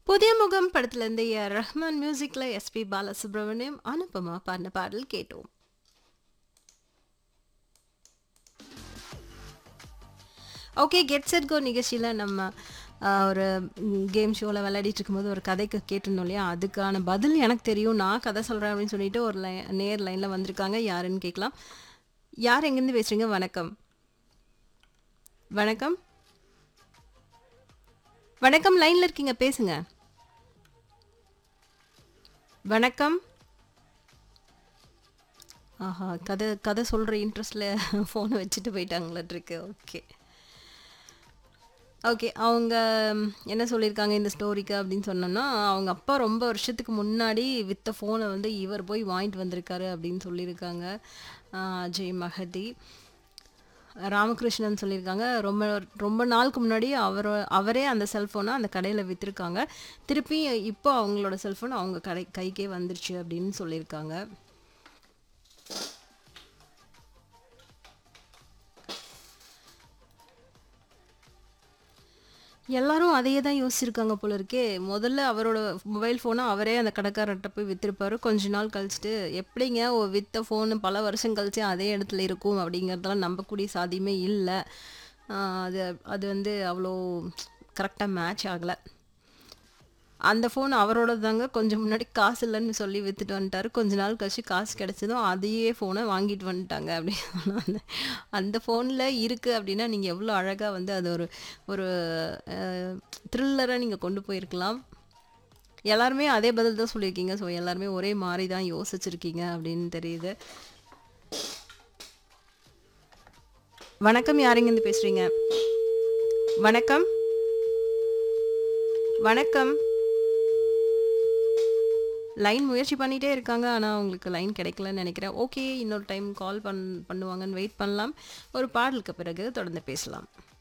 புதிய முகம் படத்துலேருந்து ஏஆர் ரஹ்மான் மியூசிக்கில் எஸ்பி பாலசுப்ரமணியம் அனுபமா பாடின பாடல் கேட்டோம் ஓகே கெட் செட் கோ நிகழ்ச்சியில் நம்ம ஆஹ், ஒரு கேம் ஷோவில் விளையாடிட்டு இருக்கும்போது ஒரு கதைக்கு கேட்டிருந்தோம் இல்லையா அதுக்கான பதில் எனக்கு தெரியும் நான் கதை சொல்கிறேன் அப்படின்னு சொல்லிட்டு ஒரு லை நேர் லைனில் வந்திருக்காங்க யாருன்னு கேட்கலாம் யார் எங்கேருந்து பேசுகிறீங்க வணக்கம் வணக்கம் வணக்கம் லைனில் இருக்கீங்க பேசுங்க வணக்கம் ஆஹா கதை கதை சொல்கிற இன்ட்ரெஸ்டில் ஃபோனை வச்சுட்டு போயிட்டாங்களாட்ருக்கு ஓகே ஓகே அவங்க ம், என்ன சொல்லியிருக்காங்க இந்த ஸ்டோரிக்கு அப்படின்னு சொன்னோன்னா அவங்க அப்பா ரொம்ப வருஷத்துக்கு முன்னாடி வித்த ஃபோனை வந்து இவர் போய் வாங்கிட்டு வந்திருக்காரு அப்படின்னு சொல்லியிருக்காங்க ஆ, அஜய் மகதி ராமகிருஷ்ணன் சொல்லியிருக்காங்க ரொம்ப ரொம்ப நாளுக்கு முன்னாடி அவர் அவரே அந்த செல்ஃபோனை அந்த கடையில் விற்றுருக்காங்க திருப்பி இப்போ அவங்களோட செல்ஃபோன் அவங்க கடை கைக்கே வந்துருச்சு அப்படின்னு சொல்லியிருக்காங்க எல்லாரும் அதையே தான் யோசிச்சிருக்காங்க போல இருக்கே முதல்ல அவரோட மொபைல் ஃபோனை அவரே அந்த கடைக்காரர்கிட்ட போய் வித்திருப்பாரு கொஞ்ச நாள் கழிச்சுட்டு எப்படிங்க ஓ வித்த ஃபோனு பல வருஷம் கழிச்சு அதே இடத்துல இருக்கும் அப்படிங்கிறதெல்லாம் நம்பக்கூடிய சாத்தியமே இல்லை அது அது வந்து அவ்வளோ கரெக்டாக மேட்ச் ஆகலை அந்த ஃபோன் அவரோட தாங்க கொஞ்சம் முன்னாடி காசு இல்லைன்னு சொல்லி வித்துட்டு வந்துட்டாரு கொஞ்ச நாள் கழிச்சு காசு கிடைச்சதும் அதையே ஃபோனை வாங்கிட்டு வந்துட்டாங்க அப்படின்னு சொன்னாங்க அந்த ஃபோனில் இருக்குது அப்படின்னா நீங்கள் எவ்வளோ அழகாக வந்து அது ஒரு ஒரு த்ரில்லராக நீங்கள் கொண்டு போயிருக்கலாம் எல்லாருமே அதே பதில் தான் சொல்லியிருக்கீங்க ஸோ எல்லாருமே ஒரே மாதிரி தான் யோசிச்சிருக்கீங்க அப்படின்னு தெரியுது வணக்கம் யாருங்கேருந்து பேசுகிறீங்க வணக்கம் வணக்கம் லைன் முயற்சி பண்ணிகிட்டே இருக்காங்க ஆனால் அவங்களுக்கு லைன் கிடைக்கலன்னு நினைக்கிறேன் ஓகே இன்னொரு டைம் கால் பண் பண்ணுவாங்கன்னு வெயிட் பண்ணலாம் ஒரு பாடலுக்கு பிறகு தொடர்ந்து பேசலாம்